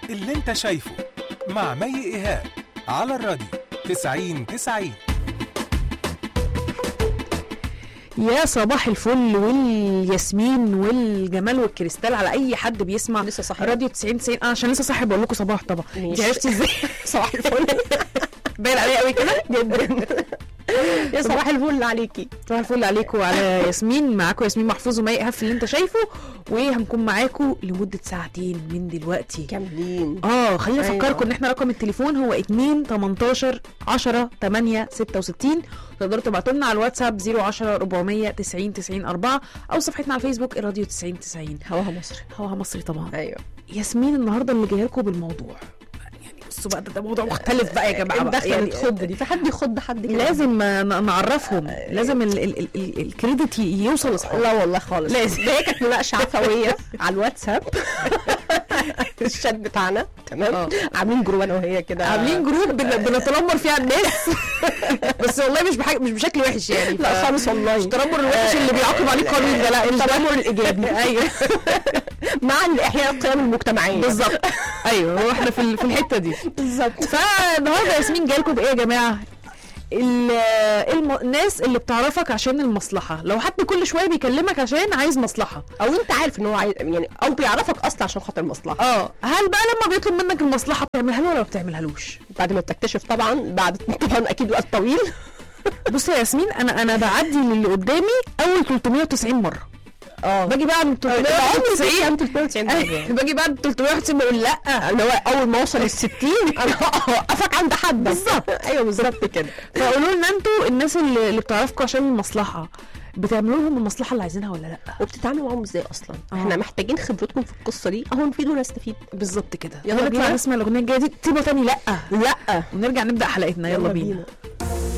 اللي انت شايفه مع مي ايهاب على الراديو 90 90 يا صباح الفل والياسمين والجمال والكريستال على اي حد بيسمع لسه صاحي. راديو 90 90 اه عشان لسه صاحي بقول لكم صباح طبعا انت ماشي. عرفتي ازاي صباح الفل باين عليا قوي كده جدا يا صباح الفل عليكي صباح الفل عليكم وعلى ياسمين معاكم ياسمين محفوظ ومي ايهاب في اللي انت شايفه وهنكون معاكم لمده ساعتين من دلوقتي كاملين اه خلينا أيوة. افكركم ان احنا رقم التليفون هو 2 18 10 8 66 تقدروا تبعتوا لنا على الواتساب 010 400 90 90 4 او صفحتنا على الفيسبوك راديو 90 90 هواها مصر هواها مصري طبعا ايوه ياسمين النهارده اللي جايه لكم بالموضوع يعني بصوا بقى ده, ده موضوع مختلف بقى يا جماعه بقى الدخله يعني اللي تخض دي في حد يخض حد كده لازم ن- نعرفهم لازم ال- ال- ال- ال- الكريدت ي- يوصل لاصحابه لا والله خالص لازم. ده هي كانت مناقشه عفويه على الواتساب الشات بتاعنا تمام آه. عاملين جروب انا وهي كده عاملين جروب بن- بنتنمر فيها الناس بس والله مش بحاجة مش بشكل وحش يعني لا ف- خالص والله مش التنمر الوحش اللي بيعاقب عليه القانون ده لا التنمر الايجابي ايوه مع الاحياء القيم المجتمعيه بالظبط ايوه هو احنا في ال- في الحته دي بالظبط فالنهارده ياسمين جايلكم بايه يا جماعه ال- الم... الناس اللي بتعرفك عشان المصلحه لو حد كل شويه بيكلمك عشان عايز مصلحه او انت عارف ان هو عايز يعني او بيعرفك اصلا عشان خاطر المصلحه اه هل بقى لما بيطلب منك المصلحه بتعملها له ولا ما بتعملهالوش بعد ما بتكتشف طبعا بعد طبعا اكيد وقت طويل بص يا ياسمين انا انا بعدي للي قدامي اول 390 مره اه باجي بقى من عمري 390 كام 390 أيوة، باجي بقى من 390 بقول لا اللي هو اول ما اوصل ال 60 انا هوقفك عند حد بالظبط ايوه بالظبط كده فقولوا لنا انتوا الناس اللي, اللي بتعرفكم عشان المصلحه بتعملوا لهم المصلحه اللي عايزينها ولا لا وبتتعاملوا معاهم ازاي اصلا آه. احنا محتاجين خبرتكم في القصه دي اهو نفيد ونستفيد بالظبط كده يلا نطلع بينا. نسمع الاغنيه الجايه دي تيبو تاني لا لا ونرجع نبدا حلقتنا يلا, بينا.